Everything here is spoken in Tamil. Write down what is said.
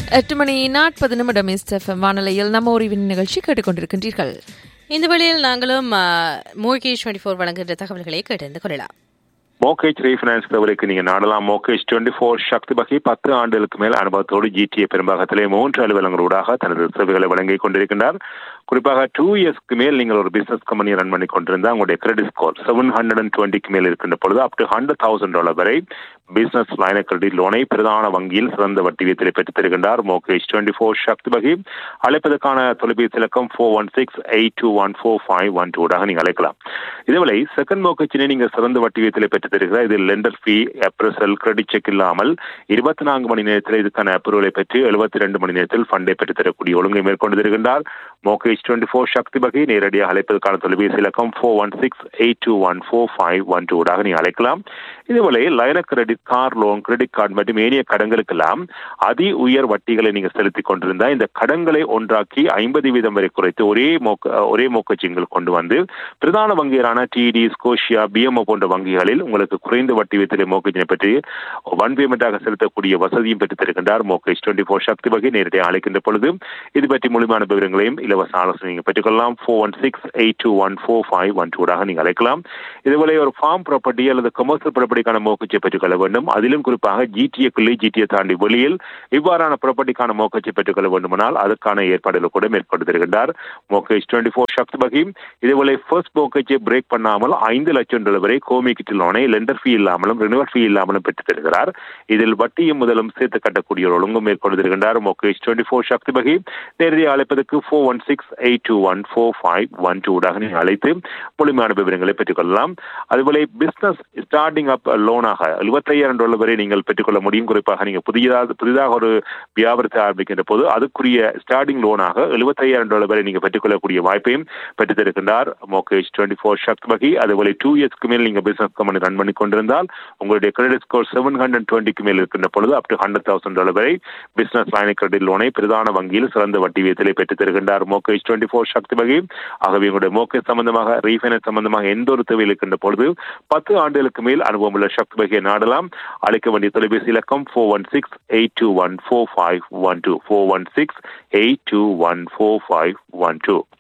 எட்டு மணி நாற்பது நிமிடம் எஸ்எஃப்எம் வானொலியில் நம்ம உரிவின் நிகழ்ச்சி கேட்டுக்கொண்டிருக்கின்றீர்கள் இந்த வழியில் நாங்களும் மோகேஷ் டுவெண்ட்டி ஃபோர் வழங்குகின்ற தகவல்களை கேட்டறிந்து கொள்ளலாம் மோகேஜ் ரீஃபினான்ஸ் தவிர்க்கு நீங்க நாடலாம் மோகேஜ் டுவெண்ட்டி ஃபோர் சக்தி வகை பத்து ஆண்டுகளுக்கு மேல் அனுபவத்தோடு ஜிடிஏ பெரும்பாகத்திலே மூன்று அலுவலங்களூடாக தனது சேவைகளை வழங்கிக் கொண்டிருக்கின்றார் குறிப்பாக டூ இயர்ஸ்க்கு மேல் நீங்கள் ஒரு பிசினஸ் கம்பெனி ரன் பண்ணி கொண்டிருந்தா உங்களுடைய credit score seven hundred and டுவெண்ட்டிக்கு மேல் இருக்கின்ற பொழுது up to hundred thousand dollar வரை பிசினஸ் லைன கிரெடிட் லோனை பிரதான வங்கியில் சிறந்த வட்டி வீதத்தில் பெற்றுத் தருகின்றார் மோகேஜ் டுவெண்ட்டி ஃபோர் சக்தி வகை அழைப்பதற்கான தொலைபேசி இலக்கம் four one six eight two one four five one டூடாக நீங்கள் அழைக்கலாம் இதேவேளை செகண்ட் மோகேஜினை நீங்கள் சிறந்த வட்டி வீதத்தில் பெற்றுத் தருகிறார் இதில் lender fee appraisal credit check இல்லாமல் இருபத்தி நான்கு மணி நேரத்தில் இதுக்கான அப்ரூவலை பெற்று எழுபத்தி ரெண்டு மணி நேரத்தில் ஃபண்டை பெற்றுத் தரக்கூடிய ஒழுங்கை மேற்கொண்டு தருகின்றார் மோகேஜ் டுவெண்ட்டி ஃபோர் சக்தி வகை நேரடியாக அழைப்பதற்கான தொலைபேசி இலக்கம் four one six eight two one four five one டூடாக நீங்கள் அழைக்கலாம் இதுவரை line credit car loan credit card மற்றும் ஏனைய கடன்களுக்கெல்லாம் அதி உயர் வட்டிகளை நீங்கள் செலுத்திக் கொண்டிருந்தா இந்த கடன்களை ஒன்றாக்கி ஐம்பது வீதம் வரை குறைத்து ஒரே மோக்க ஒரே மோக்கச்சிங்கள் கொண்டு வந்து பிரதான வங்கிகளான டிடி ஸ்கோஷியா பிஎம்ஓ போன்ற வங்கிகளில் உங்களுக்கு குறைந்த வட்டி வீதத்திலே மோக்கஜினை பற்றி ஒன் பேமெண்டாக செலுத்தக்கூடிய வசதியும் பெற்றுத் தருகின்றார் மோக்கேஜ் டுவெண்ட்டி ஃபோர் சக்தி வகை நேரடியாக அழைக்கின்ற பொழுது இது பற்றி முழுமையான விவரங்களையும் இலவச ஆலோசனை நீங்கள் பெற்றுக்கொள்ளலாம் four one six eight two one four five one டூடாக நீங்கள் அழைக்கலாம் இதுவரை ஒரு ஃபார்ம் ப்ராப்பர்ட்டி அல்லது கமர்ஷியல் ப்ராப்பர்ட்டிக்கான மோக்கச்சை பெற்றுக்கொள்ள வேண்டும் அதிலும் குறிப்பாக ஜிடிஏக்குள்ளே ஜிடிஏ தாண்டி வெளியில் இவ்வாறான ப்ராப்பர்ட்டிக்கான மோக்கச்சை பெற்றுக்கொள்ள வேண்டுமானால் அதற்கான ஏற்பாடுகள் கூட மேற்கொண்டு தருகின்றார் மோக்கேஜ் டுவெண்ட்டி ஃபோர் சக்தி வகை இதுவரை ஃபர்ஸ்ட் மோக்கச்சை பிரேக் பண்ணாமல் ஐந்து லட்சம் டாலர் வரை கோமிக்கிட்டு லோனை லெண்டர் ஃபீ இல்லாமலும் ரினுவல் ஃபீ இல்லாமலும் பெற்றுத் தருகிறார் இதில் வட்டியும் முதலும் சேர்த்து கட்டக்கூடிய ஒரு ஒழுங்கும் மேற்கொண்டு தருகின்றார் மோக்கேஜ் டுவெண்ட்டி ஃபோர் சக்தி வகை நேரடியாக அழைப்பதற்கு four one six eight two one four five one டூடாக நீங்கள் அழைத்து முழுமையான விவரங்களை பெற்றுக்கொள்ளலாம் அதுபோல பிசினஸ் ஸ்டார்டிங் அப் லோனாக எழுபத்தையாயிரம் டாலர் வரை நீங்கள் பெற்றுக்கொள்ள முடியும் குறிப்பாக நீங்கள் புதியதாக புதிதாக ஒரு வியாபாரத்தை ஆரம்பிக்கின்ற போது அதுக்குரிய ஸ்டார்டிங் லோனாக எழுபத்தையாயிரம் டாலர் வரை நீங்கள் பெற்றுக்கொள்ளக்கூடிய வாய்ப்பையும் பெற்றுத் தருகின்றார் மோகேஜ் டுவெண்ட்டி ஃபோர் சக்தி வகை அதுபோல டூ இயர்ஸ்க்கு மேல் நீங்கள் பிசினஸ் கம்பெனி ரன் பண்ணி கொண்டிருந்தால் உங்களுடைய கிரெடிட் ஸ்கோர் செவன் ஹண்ட்ரட் டுவெண்ட்டிக்கு மேல் இருக்கின்ற பொழுது up to hundred thousand dollar வரை பிசினஸ் லைன் கிரெடிட் லோனை பிரதான வங்கியில் சிறந்த வட்டி வீதத்திலே பெற்றுத் தருகின்றார் மோகேஜ் டுவெண்ட்டி ஃபோர் சக்தி வகை ஆகவே உங்களுடைய மோகேஜ் சம்பந்தமாக ரீஃபைனான்ஸ் சம்பந்தமாக எந்த ஒரு தேவையில் இருக்கின்ற பொழுது பத்து ஆண்டுகளுக்கு மேல் அனுபவம் உள்ள சக்தி வகையை நாடலாம் அழைக்க வேண்டிய தொலைபேசி இலக்கம் four one six eight two one four five one two four one six eight two one four five one two